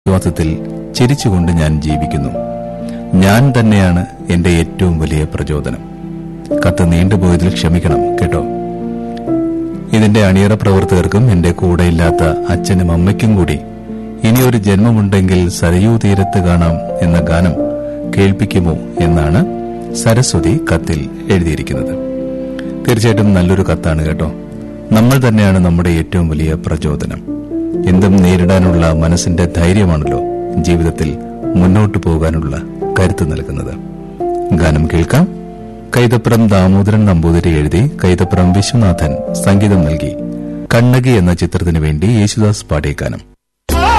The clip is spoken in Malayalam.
വിശ്വാസത്തിൽ ചിരിച്ചുകൊണ്ട് ഞാൻ ജീവിക്കുന്നു ഞാൻ തന്നെയാണ് എന്റെ ഏറ്റവും വലിയ പ്രചോദനം കത്ത് നീണ്ടുപോയതിൽ ക്ഷമിക്കണം കേട്ടോ ഇതിന്റെ അണിയറ പ്രവർത്തകർക്കും എന്റെ കൂടെയില്ലാത്ത അച്ഛനും അമ്മയ്ക്കും കൂടി ഇനിയൊരു ജന്മമുണ്ടെങ്കിൽ സരയൂ തീരത്ത് കാണാം എന്ന ഗാനം കേൾപ്പിക്കുമോ എന്നാണ് സരസ്വതി കത്തിൽ എഴുതിയിരിക്കുന്നത് തീർച്ചയായിട്ടും നല്ലൊരു കത്താണ് കേട്ടോ നമ്മൾ തന്നെയാണ് നമ്മുടെ ഏറ്റവും വലിയ പ്രചോദനം എന്തും നേരിടാനുള്ള മനസ്സിന്റെ ധൈര്യമാണല്ലോ ജീവിതത്തിൽ മുന്നോട്ടു പോകാനുള്ള കരുത്ത് നൽകുന്നത് ഗാനം കേൾക്കാം കൈതപ്രം ദാമോദരൻ നമ്പൂതിരി എഴുതി കൈതപ്രം വിശ്വനാഥൻ സംഗീതം നൽകി കണ്ണകി എന്ന ചിത്രത്തിനു വേണ്ടി യേശുദാസ് പാടിയ ഗാനം